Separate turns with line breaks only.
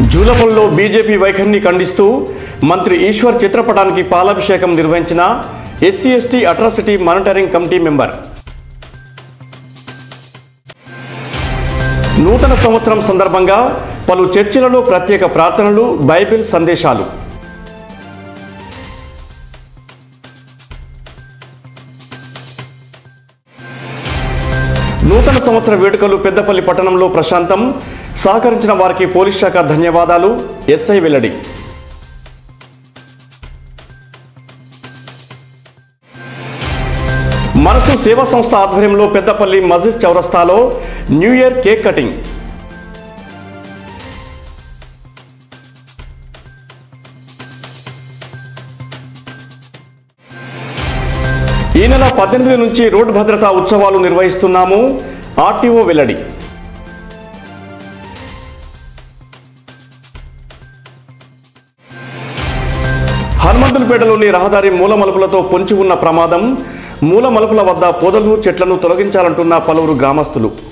జూలపల్లో BJP వైఖరిని ఖండిస్తూ మంత్రి ఈశ్వర్ చిత్రపటానికి పాలాభిషేకం నిర్వహించిన SC ST atrocity monitoring committee member నూతన సంవత్సరం సందర్భంగా పలు చర్చిలలో ప్రత్యేక ప్రార్థనలు బైబిల్ సందేశాలు నూతన సంవత్సర వేడుకలు పెద్దపల్లి పట్టణంలో ప్రశాంతం సహకరించిన వారికి పోలీస్ శాఖ ధన్యవాదాలు ఎస్ఐ వెల్లడి మనసు సేవా సంస్థ ఆధ్వర్యంలో పెద్దపల్లి మస్జిద్ చౌరస్తాలో న్యూ ఇయర్ కేక్ కటింగ్ ఈ నెల పద్దెనిమిది నుంచి రోడ్డు భద్రతా ఉత్సవాలు నిర్వహిస్తున్నాము ఆర్టీఓ వెల్లడి హనుమంతులపేటలోని రహదారి మూల మలుపులతో పొంచి ఉన్న ప్రమాదం మూల మలుపుల వద్ద పొదలు చెట్లను తొలగించాలంటున్న పలువురు గ్రామస్తులు